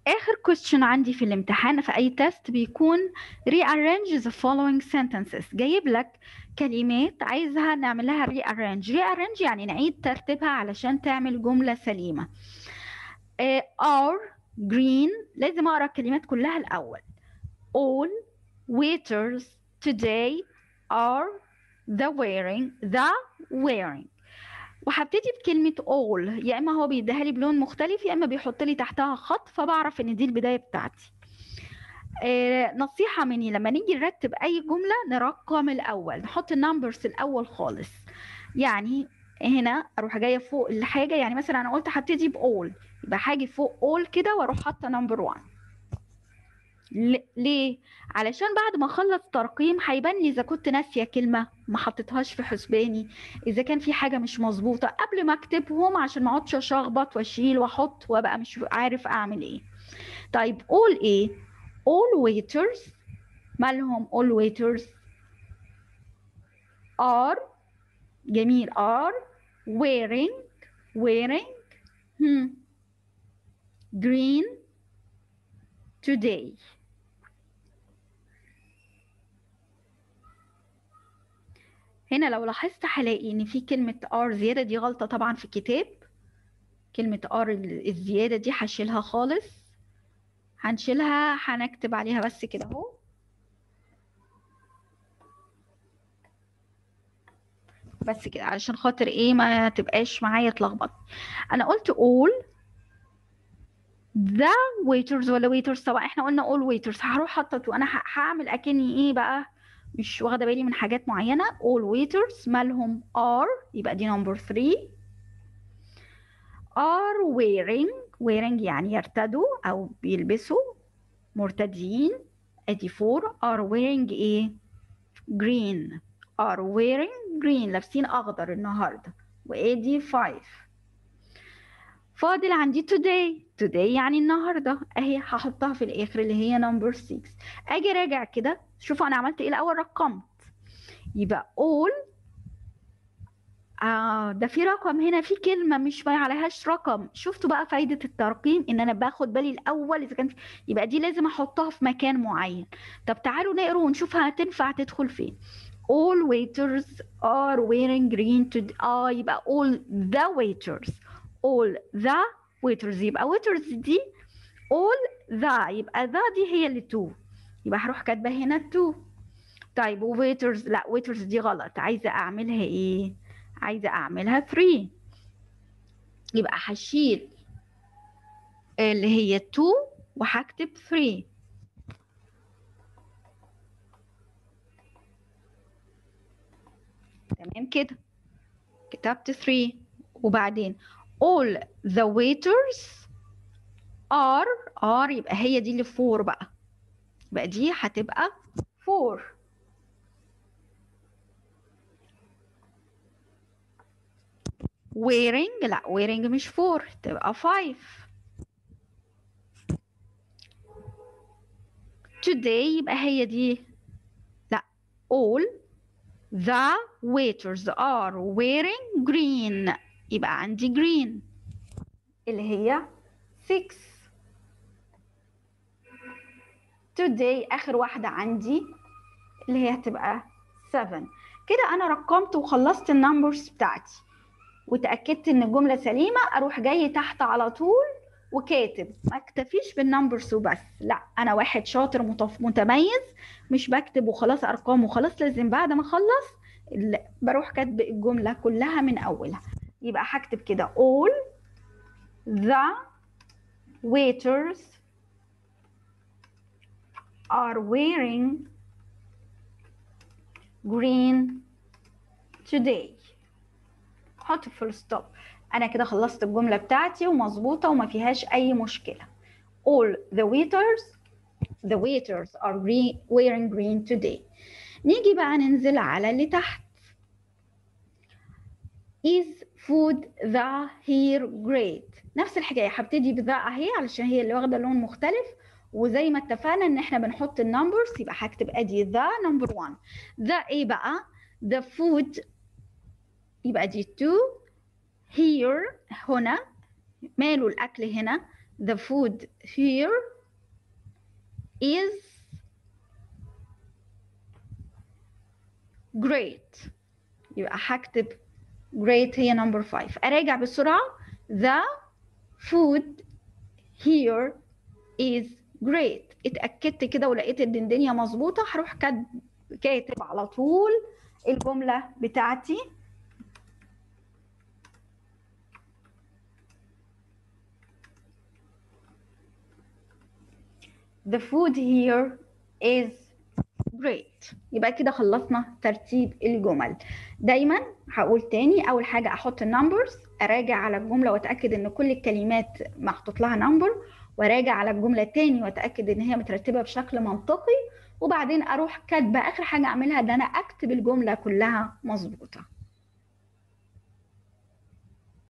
آخر question عندي في الامتحان في أي تest بيكون rearrange the following sentences جايب لك كلمات عايزها نعمل لها rearrange rearrange يعني نعيد ترتيبها علشان تعمل جملة سليمة uh, are green لازم أقرأ الكلمات كلها الأول all waiters today are the wearing the wearing وهبتدي بكلمة all يا إما هو بيديها لي بلون مختلف يا إما بيحط لي تحتها خط فبعرف إن دي البداية بتاعتي آه نصيحة مني لما نيجي نرتب أي جملة نرقم الأول نحط النمبرز الأول خالص يعني هنا أروح جاية فوق الحاجة يعني مثلا أنا قلت هبتدي بأول يبقى هاجي فوق all كده وأروح حاطة نمبر 1 ليه؟ علشان بعد ما اخلص ترقيم هيبان لي اذا كنت ناسيه كلمه ما حطيتهاش في حسباني اذا كان في حاجه مش مظبوطه قبل ما اكتبهم عشان ما اقعدش اشخبط واشيل واحط وابقى مش عارف اعمل ايه طيب all ايه all waiters مالهم all waiters are جميل are wearing wearing hmm, green today هنا لو لاحظت هلاقي ان في كلمة ار زيادة دي غلطة طبعا في الكتاب كلمة ار الزيادة دي هشيلها خالص هنشيلها هنكتب عليها بس كده اهو بس كده علشان خاطر ايه ما تبقاش معايا اتلخبط انا قلت all the waiters ولا waiters طبعا احنا قلنا all waiters هروح حطت وانا هعمل اكني ايه بقى مش واخده بالي من حاجات معينه all waiters مالهم are يبقى دي نمبر 3 are wearing wearing يعني يرتدوا او بيلبسوا مرتدين ادي 4 are wearing ايه green are wearing green لابسين اخضر النهارده وادي 5 فاضل عندي today today يعني النهارده اهي هحطها في الاخر اللي هي نمبر 6 اجي راجع كده شوفوا انا عملت ايه الاول رقمت يبقى all آه ده في رقم هنا في كلمة مش ما عليهاش رقم شفتوا بقى فايدة الترقيم ان انا باخد بالي الاول اذا كان يبقى دي لازم احطها في مكان معين طب تعالوا نقرا ونشوف هتنفع تدخل فين all waiters are wearing green to اه يبقى all the waiters all the waiters يبقى waiters دي all the يبقى the دي هي اللي two يبقى هروح كاتبه هنا two طيب وويترز لا ويترز دي غلط عايزه اعملها ايه عايزه اعملها 3 يبقى هشيل اللي هي 2 وهكتب 3 تمام كده كتبت 3 وبعدين all the waiters are are يبقى هي دي اللي 4 بقى يبقى دي هتبقى 4 wearing لا wearing مش 4 تبقى 5 today يبقى هي دي لا all the waiters are wearing green يبقى عندي green اللي هي 6 today آخر واحدة عندي اللي هي هتبقى 7 كده أنا رقمت وخلصت النمبرز بتاعتي وتأكدت إن الجملة سليمة أروح جاي تحت على طول وكاتب ما اكتفيش بالنمبرز وبس لا أنا واحد شاطر متف... متميز مش بكتب وخلاص أرقام وخلاص لازم بعد ما أخلص بروح كاتب الجملة كلها من أولها يبقى هكتب كده all the waiters are wearing green today حط فول ستوب انا كده خلصت الجمله بتاعتي ومظبوطه وما فيهاش اي مشكله all the waiters the waiters are green, wearing green today نيجي بقى ننزل على اللي تحت is food the here great نفس الحكايه هبتدي بذا اهي علشان هي اللي واخده لون مختلف وزي ما اتفقنا ان احنا بنحط النمبرز يبقى هكتب ادي ذا نمبر 1 ذا ايه بقى the food يبقى دي 2 here هنا ماله الاكل هنا the food here is great يبقى هكتب great هي number 5 اراجع بسرعه the food here is great اتاكدت كده ولقيت ان الدنيا مظبوطه هروح كاتب كاتب على طول الجمله بتاعتي The food here is great يبقى كده خلصنا ترتيب الجمل دايما هقول تاني اول حاجه احط النمبرز اراجع على الجمله واتاكد ان كل الكلمات محطوط لها نمبر وراجع على الجمله تاني واتاكد ان هي مترتبه بشكل منطقي وبعدين اروح كاتبه اخر حاجه اعملها ان انا اكتب الجمله كلها مظبوطه